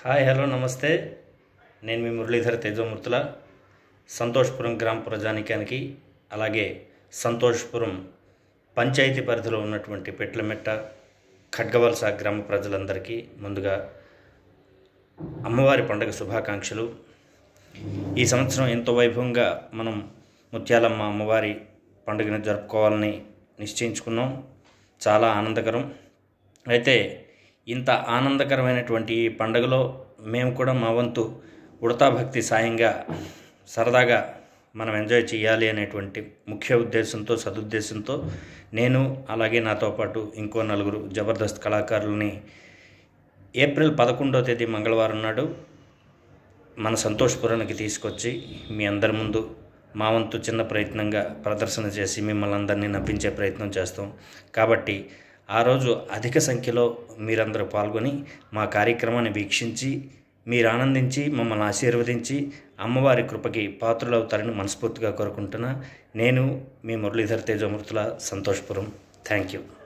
hi hello నమస్తే నేను మీ మురళీధర్ తేజమూర్తుల సంతోష్పురం గ్రామ ప్రజానికానికి అలాగే సంతోష్పురం పంచాయతీ పరిధిలో ఉన్నటువంటి పెట్లమెట్ట ఖడ్గవలస గ్రామ ప్రజలందరికీ ముందుగా అమ్మవారి పండుగ శుభాకాంక్షలు ఈ సంవత్సరం ఎంతో వైభవంగా మనం ముత్యాలమ్మ అమ్మవారి పండుగను జరుపుకోవాలని నిశ్చయించుకున్నాం చాలా ఆనందకరం అయితే ఇంత ఆనందకరమైనటువంటి ఈ పండుగలో మేము కూడా మా వంతు ఉడతా భక్తి సాయంగా సరదాగా మనం ఎంజాయ్ చేయాలి అనేటువంటి ముఖ్య ఉద్దేశంతో సదుద్దేశంతో నేను అలాగే నాతో పాటు ఇంకో నలుగురు జబర్దస్త్ కళాకారులని ఏప్రిల్ పదకొండవ తేదీ మంగళవారం నాడు మన సంతోషపురానికి తీసుకొచ్చి మీ అందరి ముందు మా వంతు చిన్న ప్రయత్నంగా ప్రదర్శన చేసి మిమ్మల్ని అందరినీ నవ్వించే ప్రయత్నం చేస్తాం కాబట్టి ఆ రోజు అధిక సంఖ్యలో మీరందరూ పాల్గొని మా కార్యక్రమాన్ని వీక్షించి మీరు ఆనందించి మమ్మల్ని ఆశీర్వదించి అమ్మవారి కృపకి పాత్రులవుతారని మనస్ఫూర్తిగా కోరుకుంటున్నా నేను మీ మురళీధర్ తేజమూర్తుల సంతోషపురం థ్యాంక్ యూ